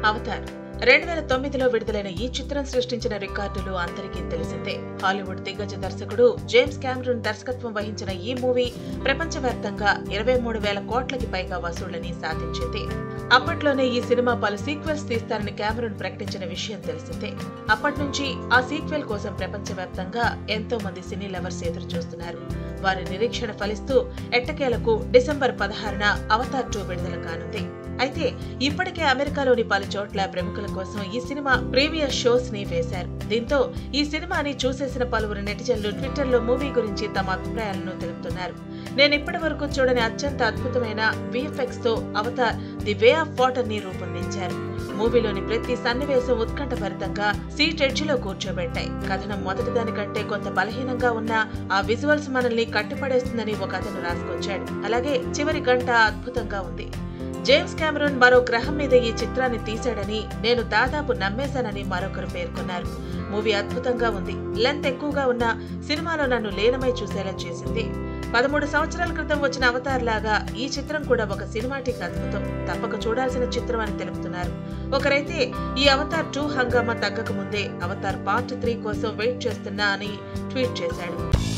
Avatar రెండు వేల తొమ్మిదిలో విడుదలైన ఈ చిత్రం సృష్టించిన రికార్డులు అందరికీ తెలిసిందే హాలీవుడ్ దిగ్గజ దర్శకుడు జేమ్స్ క్యామరూన్ దర్శకత్వం వహించిన ఈ మూవీ ప్రపంచవ్యాప్తంగా ఇరవై మూడు వేల కోట్లకి పైగా వసూళ్లని సాధించింది అప్పట్లోనే ఈ సినిమా పలు సీక్వెల్స్ తీస్తారని క్యామరూన్ ప్రకటించిన విషయం తెలిసిందే అప్పటి నుంచి ఆ సీక్వెల్ కోసం ప్రపంచవ్యాప్తంగా ఎంతో మంది సినీ లవర్స్ ఎదురు చూస్తున్నారు వారి నిరీక్షణ ఫలిస్తూ ఎట్టకేలకు డిసెంబర్ పదహారున అవతార్ టూ విడుదల కానుంది అయితే ఇప్పటికే అమెరికాలోని పలు చోట్ల ప్రముఖుల కోసం ఈ సినిమా ప్రీవియస్ షోస్ ని వేశారు దీంతో ఈ సినిమాని చూసేసిన పలువురు నెటిజన్లు ట్విట్టర్ లో మూవీ గురించి తమ అభిప్రాయాలను తెలుపుతున్నారు నేను ఇప్పటి వరకు చూడని అత్యంత అద్భుతమైన విఎఫ్ఎక్స్ తో Avatar the way of water ని రూపొందించారు మూవీలోని ప్రతి సన్నివేశం ఉత్కంఠభరితంగా సీట్ ఎడ్జ్ లో కూర్చోబెట్టాయి కథనం మొదటి దానికంటే కొంత బలహీనంగా ఉన్న ఆ విజువల్స్ మనల్ని కట్టిపడేస్తుందని ఒక అతను రాసుకొచ్చాడు అలాగే చివరి గంట అద్భుతంగా ఉంది జేమ్స్ కెమెరూన్ మరో గ్రహం మీద ఈ చిత్రాన్ని తీశాడని నేను దాదాపు నమ్మేశానని మరొకరు పేర్కొన్నారు మూవీ అద్భుతంగా ఉంది లెంత్ ఎక్కువగా ఉన్న సినిమాలో నన్ను లీనమై చూసేలా చేసింది పదమూడు సంవత్సరాల క్రితం వచ్చిన అవతార్ లాగా ఈ చిత్రం కూడా ఒక సినిమాటిక్ అద్భుతం తప్పక చూడాల్సిన చిత్రం అని తెలుపుతున్నారు ఒకరైతే ఈ అవతార్ టూ హంగామా తగ్గక ముందే అవతార్ పార్ట్ త్రీ కోసం వెయిట్ చేస్తున్నా అని ట్వీట్ చేశాడు